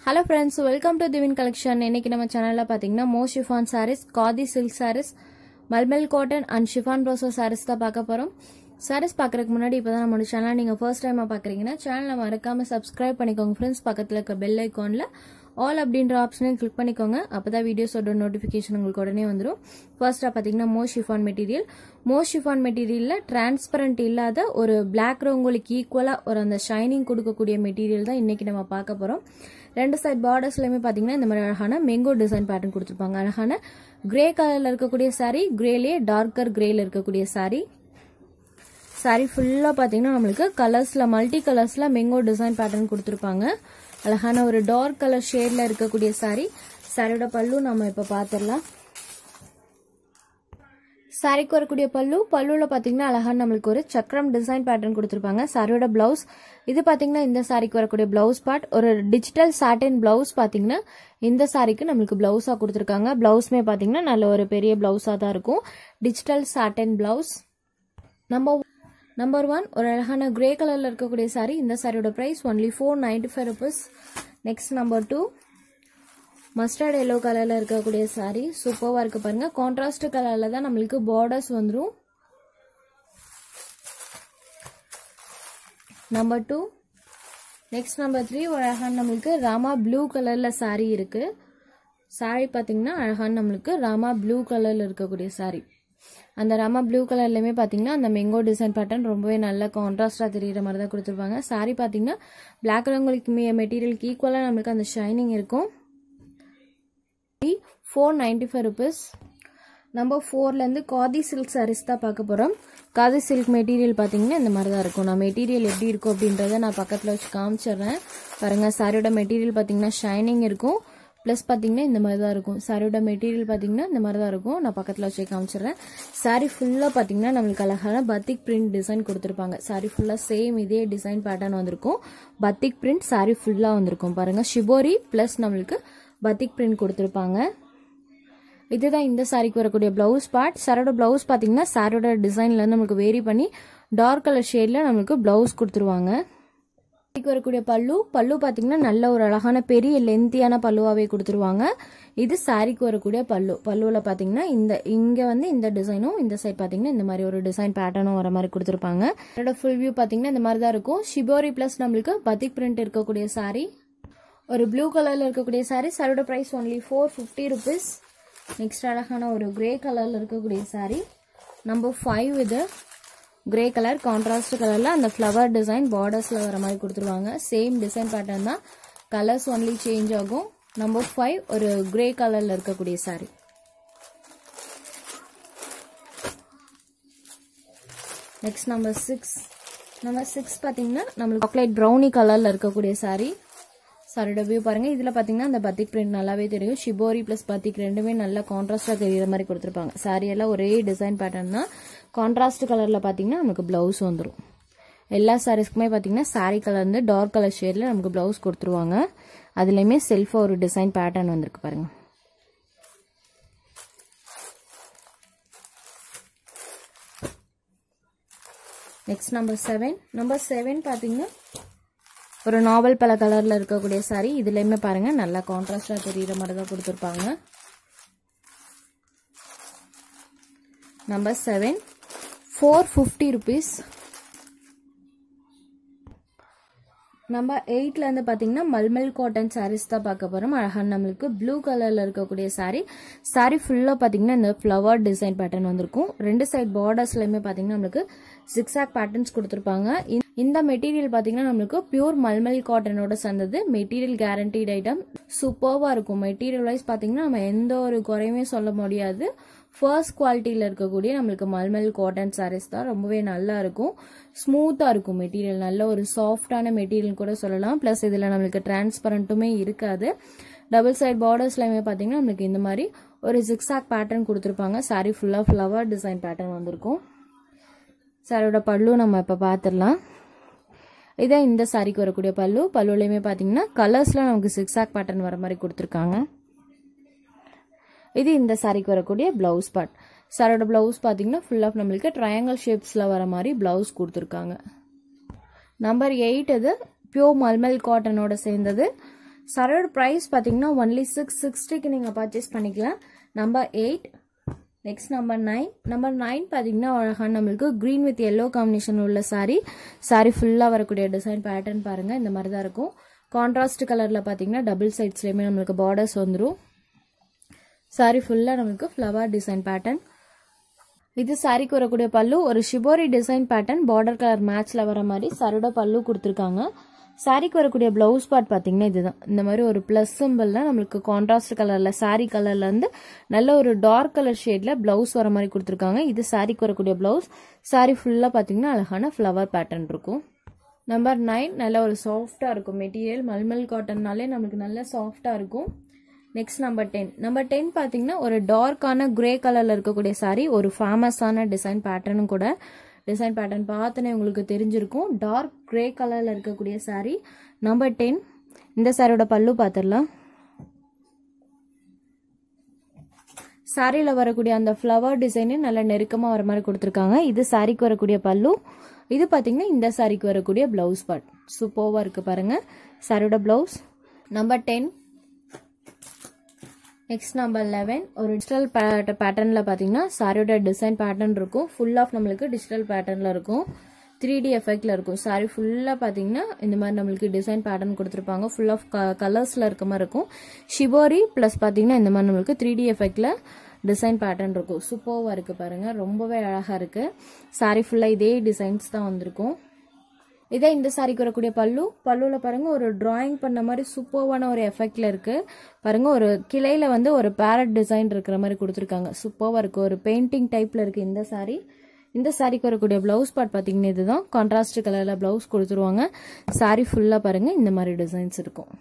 hello friends welcome to Divine collection இன்னைக்கு நம்ம சேனலில் பார்த்தீங்கன்னா மோ chiffon sarees khadi silk sarees malmal cotton and chiffon brasso sarees தான் பார்க்க போகிறோம் சாரீஸ் பார்க்குறதுக்கு முன்னாடி இப்போ தான் நம்மளோட சேனல் நீங்கள் ஃபர்ஸ்ட் டைமாக பார்க்குறீங்கன்னா சேனலை மறக்காமல் சப்ஸ்கிரைப் பண்ணிக்கோங்க ஃப்ரெண்ட்ஸ் பக்கத்தில் இருக்க பெல் ஐக்கானில் ஆல் அப்படின்ற ஆப்ஷனையும் கிளிக் பண்ணிக்கோங்க அப்போ தான் வீடியோஸோட நோட்டிஃபிகேஷன் உங்களுக்கு உடனே வந்துடும் ஃபர்ஸ்ட்டாக பார்த்தீங்கன்னா மோ ஷிஃபான் மெட்டீரியல் மோ ஷிஃபான் மெட்டீரியலில் டிரான்ஸ்பரண்ட் இல்லாத ஒரு பிளாக் ரங்கோலிக்கு ஈக்குவலாக ஒரு அந்த ஷைனிங் கொடுக்கக்கூடிய மெட்டீரியல் தான் இன்றைக்கி நம்ம பார்க்க போகிறோம் ரெண்டு சைட் பார்டர்ஸ்லையுமே பார்த்தீங்கன்னா இந்த மாதிரி அழகான மேங்கோ டிசைன் பேட்டர்ன் கொடுத்துருப்பாங்க அழகான கிரே கலரில் இருக்கக்கூடிய சாரீ கிரேலேயே டார்க்கர் கிரேல இருக்கக்கூடிய சாரீ சாரீ ஃபுல்லாக பார்த்தீங்கன்னா நம்மளுக்கு கலர்ஸில் மல்டி கலர்ஸில் மேங்கோ டிசைன் பேட்டர்ன் கொடுத்துருப்பாங்க அழகான ஒரு டார்க் கலர் ஷேடில் இருக்கக்கூடிய சாரீ சாரியோட பல்லு நம்ம இப்போ பார்த்துடலாம் சாரிக்கு வரக்கூடிய பல்லு பல்லுவில் பார்த்தீங்கன்னா அழகான நம்மளுக்கு ஒரு சக்கரம் டிசைன் பேட்டர்ன் கொடுத்துருப்பாங்க சாரியோட பிளவுஸ் இது பார்த்தீங்கன்னா இந்த சாரிக்கு வரக்கூடிய பிளவுஸ் பார்ட் ஒரு டிஜிட்டல் சாட்டின் பிளவுஸ் பார்த்தீங்கன்னா இந்த சாரிக்கு நம்மளுக்கு பிளவுஸாக கொடுத்துருக்காங்க பிளவுஸ்மே பார்த்தீங்கன்னா நல்ல ஒரு பெரிய பிளவுஸாக தான் இருக்கும் டிஜிட்டல் சாட்டின் பிளவுஸ் நம்ம நம்பர் ஒன் ஒரு அழகான கிரே கலரில் இருக்கக்கூடிய சாரீ இந்த சாரியோட price only four ninety five rupees next number two mustard yellow கலரில் இருக்கக்கூடிய சாரீ சூப்பராக இருக்குது பாருங்கள் கான்ட்ராஸ்ட் கலரில் தான் நம்மளுக்கு பார்டர்ஸ் வந்துடும் number two next number three ஒரு அழகான நம்மளுக்கு ராமா ப்ளூ கலரில் சாரீ இருக்குது சாரீ பார்த்தீங்கன்னா அழகான நம்மளுக்கு ராமா ப்ளூ கலரில் இருக்கக்கூடிய சாரீ அந்த ராமா ப்ளூ கலர்லையுமே பார்த்தீங்கன்னா அந்த மெங்கோ டிசைன் பேட்டர்ன் ரொம்பவே நல்ல கான்ட்ராஸ்டாக தெரிகிற மாதிரி தான் கொடுத்துருப்பாங்க சாரீ பார்த்தீங்கன்னா பிளாக் ரங்களுக்கு மெட்டீரியலுக்கு ஈக்குவலாக நம்மளுக்கு அந்த ஷைனிங் இருக்கும் four ninety five rupees number ஃபோர்லேருந்து காதி சில்க் சாரீஸ் தான் பார்க்க போகிறோம் காதி சில்க் மெட்டீரியல் பார்த்தீங்கன்னா இந்த மாதிரி தான் இருக்கும் நான் மெட்டீரியல் எப்படி இருக்கும் அப்படின்றத நான் பக்கத்தில் வச்சு காமிச்சிடுறேன் பாருங்கள் சாரியோட மெட்டீரியல் பார்த்தீங்கன்னா ஷைனிங் இருக்கும் ப்ளஸ் பார்த்தீங்கன்னா இந்த மாதிரி தான் இருக்கும் சாரியோட மெட்டீரியல் பார்த்தீங்கன்னா இந்த மாதிரி தான் இருக்கும் நான் பக்கத்தில் வச்சு காமிச்சிடுறேன் சாரி ஃபுல்லாக பார்த்தீங்கன்னா நம்மளுக்கு அழகான பத்திக் பிரிண்ட் டிசைன் கொடுத்துருப்பாங்க சாரி ஃபுல்லாக சேம் இதே டிசைன் பேட்டர்ன் வந்திருக்கும் பத்திக் பிரிண்ட் சாரி ஃபுல்லாக வந்திருக்கும் பாருங்கள் ஷிபோரி ப்ளஸ் நம்மளுக்கு பத்திக் பிரிண்ட் கொடுத்துருப்பாங்க இதுதான் இந்த சாரிக்கு வரக்கூடிய பிளவுஸ் பார்ட் சாரோட பிளவுஸ் பார்த்தீங்கன்னா சாரோட டிசைன்ல நம்மளுக்கு வேரி பண்ணி டார்க் கலர் ஷேடில் நம்மளுக்கு பிளவுஸ் கொடுத்துருவாங்க சாரிக்கு வரக்கூடிய பல்லு பல்லு பார்த்தீங்கன்னா நல்ல ஒரு அழகான பெரிய லென்த்தியான பல்லுவாகவே கொடுத்துருவாங்க இது சாரிக்கு வரக்கூடிய பல்லு பல்லுவில் பார்த்தீங்கன்னா இந்த இங்கே வந்து இந்த டிசைனும் இந்த சைட் பார்த்தீங்கன்னா இந்த மாதிரி ஒரு டிசைன் பேட்டர்னும் வர மாதிரி கொடுத்துருப்பாங்க இதோட ஃபுல் வியூ பார்த்தீங்கன்னா இந்த மாதிரி தான் இருக்கும் ஷிபோரி ப்ளஸ் நம்மளுக்கு பத்திக் பிரிண்ட் இருக்கக்கூடிய சாரி ஒரு ப்ளூ கலரில் இருக்கக்கூடிய சாரி சாரியோட price only four fifty rupees next அழகான ஒரு கிரே கலரில் இருக்கக்கூடிய சாரி நம்பர் ஃபைவ் இது கிரே கலர் கான்ட்ராஸ்ட் கலரில் அந்த ஃப்ளவர் டிசைன் பார்டர்ஸில் வர மாதிரி கொடுத்துருவாங்க சேம் டிசைன் பேட்டர்ன் தான் கலர்ஸ் ஒன்லி சேஞ்ச் ஆகும் நம்பர் ஃபைவ் ஒரு கிரே கலரில் இருக்கக்கூடிய sari next number six number six பார்த்தீங்கன்னா நம்மளுக்கு சாக்லேட் ப்ரௌனி கலரில் இருக்கக்கூடிய சாரி சாரியோட வியூ பாருங்க இதில் பார்த்தீங்கன்னா அந்த பத்திக் பிரிண்ட் நல்லாவே தெரியும் ஷிபோரி ப்ளஸ் பத்திக் ரெண்டுமே நல்லா கான்ட்ராஸ்டாக தெரியுற மாதிரி கொடுத்துருப்பாங்க சாரி எல்லாம் ஒரே டிசைன் பேட்டர்ன் தான் கான்ட்ராஸ்ட் கலரில் பார்த்தீங்கன்னா நமக்கு ப்ளவுஸ் வந்துடும் எல்லா சாரீஸ்க்குமே பார்த்தீங்கன்னா சாரீ கலர் வந்து டார்க் கலர் ஷேடில் நமக்கு ப்ளவுஸ் கொடுத்துருவாங்க அதுலேயுமே செல்ஃபாக ஒரு டிசைன் பேட்டர்ன் வந்திருக்கு பாருங்க next number seven number seven பார்த்தீங்கன்னா ஒரு நாவல் பல கலரில் இருக்கக்கூடிய சாரீ இதுலேயுமே பாருங்கள் நல்லா கான்ட்ராஸ்டாக தெரிகிற மாதிரி தான் கொடுத்துருப்பாங்க number seven four fifty rupees நம்ம எயிட்லேருந்து பார்த்தீங்கன்னா மல்மல் காட்டன் சாரீஸ் தான் பார்க்க போகிறோம் அழகான நம்மளுக்கு ப்ளூ கலரில் இருக்கக்கூடிய சாரீ சாரீ ஃபுல்லாக பார்த்தீங்கன்னா இந்த ஃப்ளவர் டிசைன் பேட்டர்ன் வந்திருக்கும் ரெண்டு சைட் பார்டர்ஸ்லையுமே பார்த்தீங்கன்னா நம்மளுக்கு சிக்ஸாக் பேட்டர்ன்ஸ் கொடுத்துருப்பாங்க இந்த மெட்டீரியல் பார்த்தீங்கன்னா நம்மளுக்கு பியூர் மல்மல் காட்டனோட சேர்ந்தது மெட்டீரியல் கேரண்டீட் ஐட்டம் சூப்பர்வாக இருக்கும் மெட்டீரியல் வைஸ் பார்த்தீங்கன்னா நம்ம எந்த ஒரு குறையுமே சொல்ல முடியாது ஃபர்ஸ்ட் குவாலிட்டியில் இருக்கக்கூடிய நம்மளுக்கு மல்மல் காட்டன் சாரீஸ் தான் ரொம்பவே நல்லா இருக்கும் ஸ்மூத்தாக இருக்கும் மெட்டீரியல் நல்ல ஒரு சாஃப்டான மெட்டீரியல் கூட சொல்லலாம் ப்ளஸ் இதில் நம்மளுக்கு டிரான்ஸ்பரண்ட்டுமே இருக்காது டபுள் சைட் பார்டர்ஸ்லையுமே பார்த்தீங்கன்னா நம்மளுக்கு இந்த மாதிரி ஒரு ஜிக்ஸாக் பேட்டர்ன் கொடுத்துருப்பாங்க சாரீ ஃபுல்லாக ஃப்ளவர் டிசைன் பேட்டர்ன் வந்திருக்கும் சாரோட பல்லு நம்ம இப்போ பார்த்துடலாம் இதான் இந்த சாரிக்கு வரக்கூடிய பல்லு பல்லுலையுமே பார்த்தீங்கன்னா கலர்ஸில் நமக்கு சிக்ஸாக் பேட்டர்ன் வர மாதிரி கொடுத்துருக்காங்க இது இந்த சாரிக்கு வரக்கூடிய ப்ளவுஸ் பார்ட் சாரோட ப்ளவுஸ் பார்த்தீங்கன்னா ஃபுல் ஆஃப் நம்மளுக்கு ட்ரையாங்கல் ஷேப்ஸில் வர மாதிரி ப்ளவுஸ் கொடுத்துருக்காங்க நம்பர் எயிட் இது பியூர் மல்மல் காட்டனோட சேர்ந்தது சாரியோட ப்ரைஸ் பார்த்தீங்கன்னா ஒன்லி சிக்ஸ் சிக்ஸ்டிக்கு நீங்கள் பர்ச்சேஸ் பண்ணிக்கலாம் number eight next number nine number nine பார்த்தீங்கன்னா அழகான நம்மளுக்கு க்ரீன் வித் எல்லோ காம்பினேஷன் உள்ள சாரீ சாரீ ஃபுல்லாக வரக்கூடிய டிசைன் பேட்டர்ன் பாருங்கள் இந்த மாதிரி தான் இருக்கும் கான்ட்ராஸ்ட் கலரில் பார்த்தீங்கன்னா டபுள் சைட்ஸ்லேயுமே நம்மளுக்கு பார்டர்ஸ் வந்துடும் சாரீ ஃபுல்லாக நம்மளுக்கு ஃப்ளவர் டிசைன் பேட்டர்ன் இது சாரிக்கு வரக்கூடிய பல்லு ஒரு shibori design pattern border colour மேட்ச்ல வர மாதிரி சாரியோட பல்லு கொடுத்துருக்காங்க சாரிக்கு வரக்கூடிய பிளவுஸ் பார்ட் பார்த்தீங்கன்னா இதுதான் இந்த மாதிரி ஒரு ப்ளஸ் சிம்பிள்ல நம்மளுக்கு கான்ட்ராஸ்ட் கலர்ல சாரி கலர்ல இருந்து நல்ல ஒரு டார்க் கலர் ஷேட்ல பிளவுஸ் வர மாதிரி கொடுத்துருக்காங்க இது சாரிக்கு வரக்கூடிய பிளவுஸ் சாரி ஃபுல்லா பார்த்தீங்கன்னா அழகான ஃப்ளவர் பேட்டர்ன் இருக்கும் நம்பர் நைன் நல்ல ஒரு சாஃப்டாக இருக்கும் மெட்டீரியல் மல்மல் காட்டன்னாலே நம்மளுக்கு நல்ல சாஃப்டாக இருக்கும் next number ten number ten பார்த்தீங்கன்னா ஒரு டார்க்கான கிரே கலரில் இருக்கக்கூடிய சாரீ ஒரு ஃபேமஸான டிசைன் பேட்டர்னும் கூட டிசைன் பேட்டர்ன் பார்த்தோன்னே உங்களுக்கு தெரிஞ்சிருக்கும் டார்க் கிரே கலரில் இருக்கக்கூடிய சாரீ நம்பர் டென் இந்த சாரியோட பல்லு பார்த்துடலாம் சாரியில் வரக்கூடிய அந்த ஃப்ளவர் டிசைனு நல்ல நெருக்கமாக வர மாதிரி கொடுத்துருக்காங்க இது சாரிக்கு வரக்கூடிய பல்லு இது பார்த்தீங்கன்னா இந்த சாரிக்கு வரக்கூடிய ப்ளவுஸ் பார்ட் சூப்பர்வாக இருக்குது பாருங்கள் சாரியோட blouse number ten next number eleven ஒரு டிஜிட்டல் பேட்டர்னில் பார்த்தீங்கன்னா சாரியோட டிசைன் பேட்டர்ன் இருக்கும் ஃபுல் ஆஃப் நம்மளுக்கு டிஜிட்டல் பேட்டர்னில் இருக்கும் த்ரீ டி எஃபெக்டில் இருக்கும் சாரி ஃபுல்லாக பார்த்தீங்கன்னா இந்த மாதிரி நம்மளுக்கு டிசைன் பேட்டர்ன் கொடுத்துருப்பாங்க ஃபுல் ஆஃப் க கலர்ஸில் இருக்க மாதிரி இருக்கும் ஷிபோரி ப்ளஸ் பார்த்தீங்கன்னா இந்த மாதிரி நம்மளுக்கு த்ரீ டி எஃபெக்டில் டிசைன் பேட்டர்ன் இருக்கும் சூப்பர்வாக இருக்குது பாருங்கள் ரொம்பவே அழகாக இருக்குது சாரி ஃபுல்லாக இதே டிசைன்ஸ் தான் வந்திருக்கும் இதே இந்த சாரிக்கு வரக்கூடிய பல்லு பல்லுவில் பாருங்க ஒரு டிராயிங் பண்ண மாதிரி சூப்பர்வான ஒரு எஃபெக்ட்ல இருக்கு பாருங்க ஒரு கிளையில வந்து ஒரு பேரட் டிசைன் இருக்கிற மாதிரி கொடுத்துருக்காங்க சூப்பர்வா இருக்கு ஒரு பெயிண்டிங் டைப்ல இருக்கு இந்த சாரி இந்த சாரிக்கு வரக்கூடிய பிளவுஸ் பார்ட் பார்த்தீங்கன்னா இதுதான் கான்ட்ராஸ்ட் கலர்ல பிளவுஸ் கொடுத்துருவாங்க சாரி ஃபுல்லா பாருங்க இந்த மாதிரி டிசைன்ஸ் இருக்கும்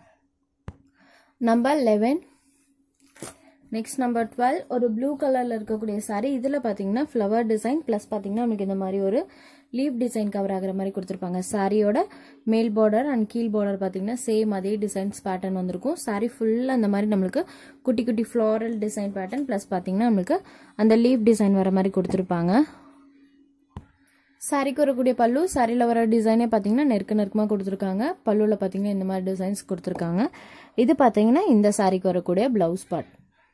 number eleven next number twelve ஒரு ப்ளூ கலரில் இருக்கக்கூடிய சாரி இதில் பார்த்தீங்கன்னா ஃப்ளவர் டிசைன் ப்ளஸ் பார்த்தீங்கன்னா நமக்கு இந்த மாதிரி ஒரு லீவ் டிசைன் கவர் ஆகிற மாதிரி கொடுத்துருப்பாங்க சாரியோட மேல் பார்டர் அண்ட் கீழ் பார்டர் பார்த்தீங்கன்னா சேம் அதே டிசைன்ஸ் பேட்டர்ன் வந்திருக்கும் சாரி ஃபுல்லாக அந்த மாதிரி நம்மளுக்கு குட்டி குட்டி ஃப்ளாரல் டிசைன் பேட்டர்ன் ப்ளஸ் பார்த்தீங்கன்னா நம்மளுக்கு அந்த லீவ் டிசைன் வர மாதிரி கொடுத்துருப்பாங்க சாரிக்கு வரக்கூடிய பல்லு சாரியில் வர டிசைனே பார்த்தீங்கன்னா நெருக்க நெருக்கமாக கொடுத்துருக்காங்க பல்லுவில் பார்த்தீங்கன்னா இந்த மாதிரி டிசைன்ஸ் கொடுத்துருக்காங்க இது பார்த்தீங்கன்னா இந்த சாரிக்கு வரக்கூடிய ப்ளவுஸ் பார்ட்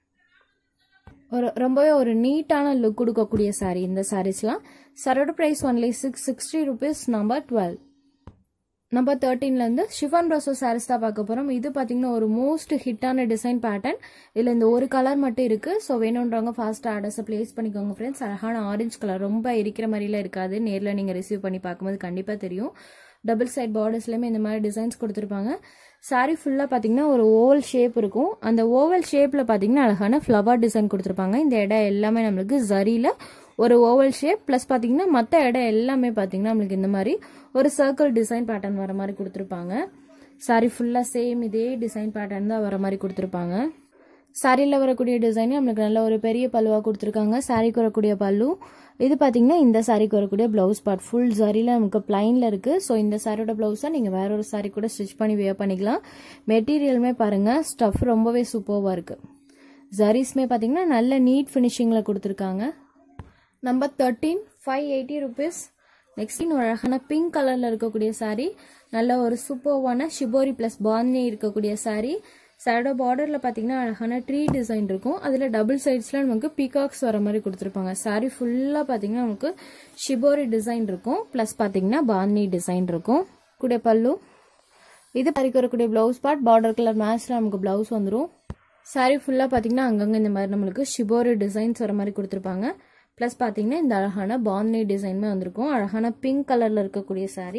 ஒரு ரொம்பவே ஒரு நீட்டான லுக் கொடுக்கக்கூடிய சாரீ இந்த சாரீஸ்லாம் சாரோட price only six sixty rupees number twelve number தேர்ட்டீன்லேருந்து ஷிஃபான் ப்ராசோ சாரீஸ் தான் பார்க்க போகிறோம் இது பார்த்தீங்கன்னா ஒரு மோஸ்ட் ஹிட்டான டிசைன் பேட்டர்ன் இதில் இந்த ஒரு கலர் மட்டும் இருக்குது ஸோ வேணுன்றவங்க ஃபாஸ்ட் ஆர்டர்ஸை ப்ளேஸ் பண்ணிக்கோங்க ஃப்ரெண்ட்ஸ் அழகான ஆரஞ்சு கலர் ரொம்ப இருக்கிற மாதிரிலாம் இருக்காது நேரில் நீங்கள் ரிசீவ் பண்ணி பார்க்கும்போது கண்டிப்பாக தெரியும் டபுள் சைட் பார்டர்ஸ்லையுமே இந்த மாதிரி டிசைன்ஸ் கொடுத்துருப்பாங்க சாரீ ஃபுல்லாக பார்த்தீங்கன்னா ஒரு ஓவல் ஷேப் இருக்கும் அந்த ஓவல் ஷேப்பில் பார்த்தீங்கன்னா அழகான ஃப்ளவர் டிசைன் கொடுத்துருப்பாங்க இந்த இடம் எல்லாமே நம்மளுக்கு ஜரியில் ஒரு ஓவல் ஷேப் ப்ளஸ் பார்த்தீங்கன்னா மற்ற இடம் எல்லாமே பார்த்தீங்கன்னா நம்மளுக்கு இந்த மாதிரி ஒரு சர்க்கிள் டிசைன் பேட்டர்ன் வர மாதிரி கொடுத்துருப்பாங்க சாரி ஃபுல்லாக சேம் இதே டிசைன் பேட்டர்ன் தான் வர மாதிரி கொடுத்துருப்பாங்க சாரியில் வரக்கூடிய டிசைன் நம்மளுக்கு நல்ல ஒரு பெரிய பல்லுவாக கொடுத்துருக்காங்க சாரிக்கு வரக்கூடிய பல்லு இது பார்த்தீங்கன்னா இந்த சாரிக்கு வரக்கூடிய ப்ளவுஸ் பார்ட் ஃபுல் சாரியில் நமக்கு பிளைனில் இருக்குது ஸோ இந்த சாரியோட ப்ளவுஸை நீங்கள் வேற ஒரு சாரி கூட ஸ்டிச் பண்ணி வேர் பண்ணிக்கலாம் மெட்டீரியலுமே பாருங்கள் ஸ்டஃப் ரொம்பவே சூப்பர்வாக இருக்குது ஜரீஸ்மே பார்த்தீங்கன்னா நல்ல நீட் ஃபினிஷிங்கில் கொடுத்துருக்காங்க number thirteen five eighty rupees next இன்னும் அழகான பிங்க் கலரில் இருக்கக்கூடிய சாரீ நல்ல ஒரு சூப்பர்வான ஷிபோரி ப்ளஸ் பாந்தி இருக்கக்கூடிய சாரீ சாரோட பார்டரில் பார்த்தீங்கன்னா அழகான ட்ரீ டிசைன் இருக்கும் அதில் டபுள் சைட்ஸில் நமக்கு பீகாக்ஸ் வர மாதிரி கொடுத்துருப்பாங்க சாரீ ஃபுல்லாக பார்த்தீங்கன்னா நமக்கு ஷிபோரி டிசைன் இருக்கும் ப்ளஸ் பார்த்தீங்கன்னா பாந்தி டிசைன் இருக்கும் கூடிய பல்லு இது பறிக்க வரக்கூடிய ப்ளவுஸ் பார்ட் பார்டர் கலர் மேட்ச்சில் நமக்கு ப்ளவுஸ் வந்துடும் சாரீ ஃபுல்லாக பார்த்தீங்கன்னா அங்கங்கே இந்த மாதிரி நம்மளுக்கு ஷிபோரி டிசைன்ஸ் வர மாதிரி கொடுத்துருப்பாங்க ப்ளஸ் பார்த்தீங்கன்னா இந்த அழகான பாந்தி டிசைனுமே வந்திருக்கும் அழகான பிங்க் கலரில் இருக்கக்கூடிய sari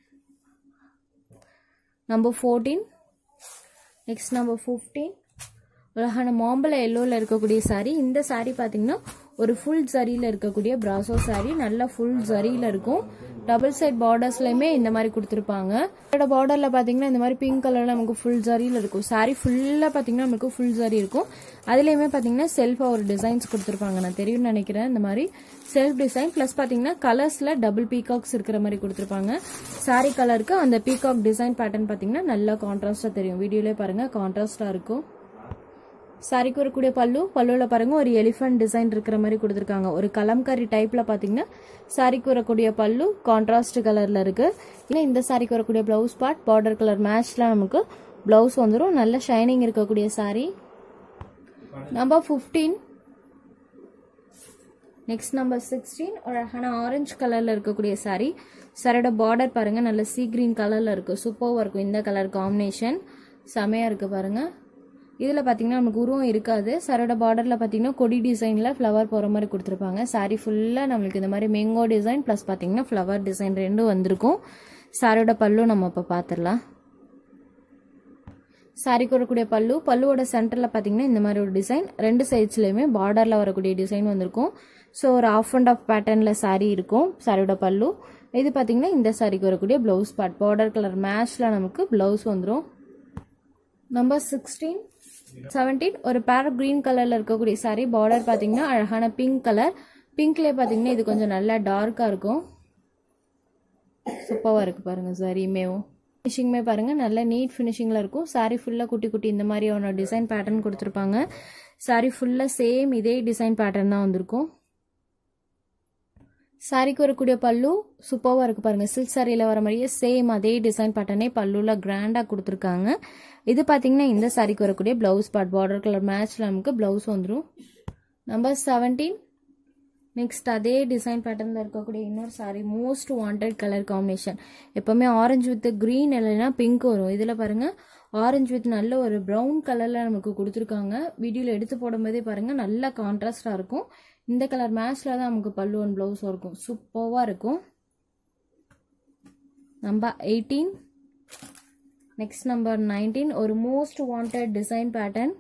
number fourteen next number fifteen அழகான மாம்பழ எல்லோவில் இருக்கக்கூடிய சாரீ இந்த சாரீ பார்த்தீங்கன்னா ஒரு ஃபுல் ஜரியில் இருக்கக்கூடிய பிராசோ சாரீ நல்லா ஃபுல் ஜரியில் இருக்கும் டபுள் சைட் பார்டர்ஸ்லையுமே இந்த மாதிரி கொடுத்துருப்பாங்க இதோட பார்டரில் பார்த்தீங்கன்னா இந்த மாதிரி பிங்க் கலரில் நமக்கு ஃபுல் ஜரியில் இருக்கும் சாரீ ஃபுல்லாக பார்த்தீங்கன்னா நமக்கு ஃபுல் ஜரி இருக்கும் அதுலேயுமே பார்த்தீங்கன்னா செல்ஃபாக ஒரு டிசைன்ஸ் கொடுத்துருப்பாங்க நான் தெரியும்னு நினைக்கிறேன் இந்த மாதிரி செல்ஃப் டிசைன் ப்ளஸ் பார்த்தீங்கன்னா கலர்ஸில் டபுள் பீகாக்ஸ் இருக்கிற மாதிரி கொடுத்துருப்பாங்க சாரீ கலருக்கு அந்த பீகாக் டிசைன் பேட்டர்ன் பார்த்தீங்கன்னா நல்லா கான்ட்ராஸ்டாக தெரியும் வீடியோலேயே பாருங்கள் கான்ட்ராஸ்டாக இருக்கும் சாரிக்கு வரக்கூடிய பல்லு பல்லுவில் பாருங்க ஒரு எலிஃபென்ட் டிசைன் இருக்கிற மாதிரி கொடுத்துருக்காங்க ஒரு கலம்கரி டைப்ல பாத்தீங்கன்னா சாரிக்கு வரக்கூடிய பல்லு கான்ட்ராஸ்ட் கலர்ல இருக்கு இன்னும் இந்த சாரிக்கு வரக்கூடிய பிளவுஸ் பார்ட் பார்டர் கலர் மேட்ச்ல நமக்கு ப்ளவுஸ் வந்துடும் நல்ல ஷைனிங் இருக்கக்கூடிய saree number fifteen next number sixteen ஒரு அழகான ஆரஞ்சு கலரில் இருக்கக்கூடிய saree சாரியோட பார்டர் பாருங்க நல்ல சீ கிரீன் கலரில் இருக்கும் சூப்பராக இருக்கும் இந்த கலர் காம்பினேஷன் செமையாக இருக்குது பாருங்க இதில் பார்த்தீங்கன்னா நமக்கு உருவம் இருக்காது சாரியோட பார்டரில் பார்த்தீங்கன்னா கொடி டிசைனில் ஃப்ளவர் போகிற மாதிரி கொடுத்துருப்பாங்க saree ஃபுல்லாக நம்மளுக்கு இந்த மாதிரி மேங்கோ டிசைன் ப்ளஸ் பார்த்தீங்கன்னா ஃப்ளவர் டிசைன் ரெண்டும் வந்திருக்கும் சாரியோட பல்லு நம்ம இப்போ பார்த்துடலாம் சாரிக்கு வரக்கூடிய பல்லு பல்லுவோட சென்டரில் பார்த்தீங்கன்னா இந்த மாதிரி ஒரு டிசைன் ரெண்டு சைட்ஸ்லையுமே பார்டரில் வரக்கூடிய டிசைன் வந்திருக்கும் ஸோ ஒரு ஆஃப் அண்ட் ஆஃப் பேட்டர்னில் saree இருக்கும் சாரியோட பல்லு இது பார்த்தீங்கன்னா இந்த சாரிக்கு வரக்கூடிய ப்ளவுஸ் பார்ட் பார்டர் கலர் மேட்ச்சில் நமக்கு ப்ளவுஸ் வந்துடும் நம்பர் சிக்ஸ்டீன் செவன்டீன் ஒரு பேர் க்ரீன் கலரில் இருக்கக்கூடிய saree பார்டர் பார்த்தீங்கன்னா அழகான பிங்க் கலர் பிங்க்லேயே பார்த்தீங்கன்னா இது கொஞ்சம் நல்லா டார்க்காக இருக்கும் சூப்பராக இருக்குது பாருங்கள் சாரியுமேவும் ஃபினிஷிங்குமே பாருங்கள் நல்ல நீட் ஃபினிஷிங்கில் இருக்கும் saree ஃபுல்லாக குட்டி குட்டி இந்த மாதிரியான டிசைன் பேட்டர்ன் கொடுத்துருப்பாங்க saree ஃபுல்லாக சேம் இதே டிசைன் பேட்டர்ன் தான் வந்திருக்கும் சாரிக்கு வரக்கூடிய பல்லு சூப்பராக இருக்குது பாருங்கள் சில்க் சாரியில் வர மாதிரியே சேம் அதே டிசைன் பேட்டர்னே பல்லுவில் கிராண்டாக கொடுத்துருக்காங்க இது பார்த்தீங்கன்னா இந்த சாரிக்கு வரக்கூடிய ப்ளவுஸ் பார்ட் பார்டர் கலர் மேட்ச்சில் நமக்கு ப்ளவுஸ் வந்துடும் நம்பர் செவன்டீன் நெக்ஸ்ட் அதே டிசைன் பேட்டர்னில் இருக்கக்கூடிய இன்னொரு sari most wanted colour combination எப்போவுமே ஆரஞ்சு வித் க்ரீன் இல்லைன்னா பிங்க் வரும் இதில் பாருங்கள் ஆரஞ்சு வித் நல்ல ஒரு ப்ரௌன் கலரில் நமக்கு கொடுத்துருக்காங்க வீடியோவில் எடுத்து போடும்போதே பாருங்கள் நல்ல கான்ட்ராஸ்டாக இருக்கும் இந்த கலர் மேட்ச்சில் தான் நமக்கு பல்லு ஒன் ப்ளவுஸும் இருக்கும் சூப்பராக இருக்கும் number eighteen next number nineteen ஒரு மோஸ்ட் வாண்டட் டிசைன் பேட்டர்ன்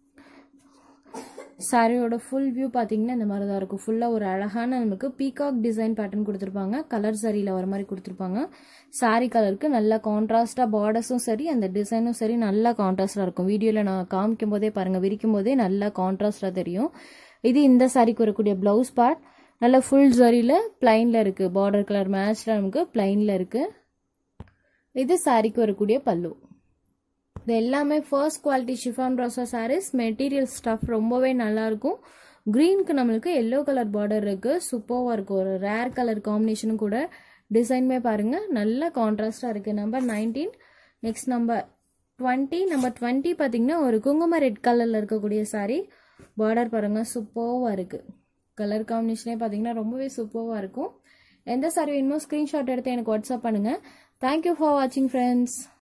சாரியோட ஃபுல் வியூ பார்த்தீங்கன்னா இந்த மாதிரி தான் இருக்கும் ஃபுல்லாக ஒரு அழகான நமக்கு பீகாக் டிசைன் பேட்டர்ன் கொடுத்துருப்பாங்க கலர் சாரியில் வர மாதிரி கொடுத்துருப்பாங்க சாரி கலருக்கு நல்ல கான்ட்ராஸ்டாக பார்டர்ஸும் சரி அந்த டிசைனும் சரி நல்லா கான்ட்ராஸ்டாக இருக்கும் வீடியோவில் நான் காமிக்கும் போதே பாருங்கள் விரிக்கும் போதே நல்லா கான்ட்ராஸ்டாக தெரியும் இது இந்த சாரிக்கு வரக்கூடிய ப்ளவுஸ் பார்ட் நல்ல ஃபுல் ஜரியில் பிளைனில் இருக்குது பார்டர் கலர் மேட்ச்சில் நமக்கு பிளைனில் இருக்குது இது சாரிக்கு வரக்கூடிய பல்லு இது எல்லாமே first quality chiffon brasso saris material stuff ரொம்பவே நல்லாயிருக்கும் க்ரீனுக்கு நம்மளுக்கு எல்லோ கலர் பார்டர் இருக்குது சூப்பராக இருக்கும் ஒரு ரேர் கலர் காம்பினேஷனும் கூட டிசைனுமே பாருங்கள் நல்ல கான்ட்ராஸ்டாக இருக்குது number nineteen next number twenty number twenty பார்த்தீங்கன்னா ஒரு குங்கும ரெட் கலரில் இருக்கக்கூடிய சாரீ பார்டர் பாருங்கள் சூப்பராக இருக்குது கலர் காம்பினேஷனே பார்த்தீங்கன்னா ரொம்பவே சூப்பராக இருக்கும் எந்த சாரி வேணுமோ ஸ்க்ரீன்ஷாட் எடுத்து எனக்கு வாட்ஸ்அப் பண்ணுங்கள் தேங்க்யூ ஃபார் வாட்சிங் ஃப்ரெண்ட்ஸ்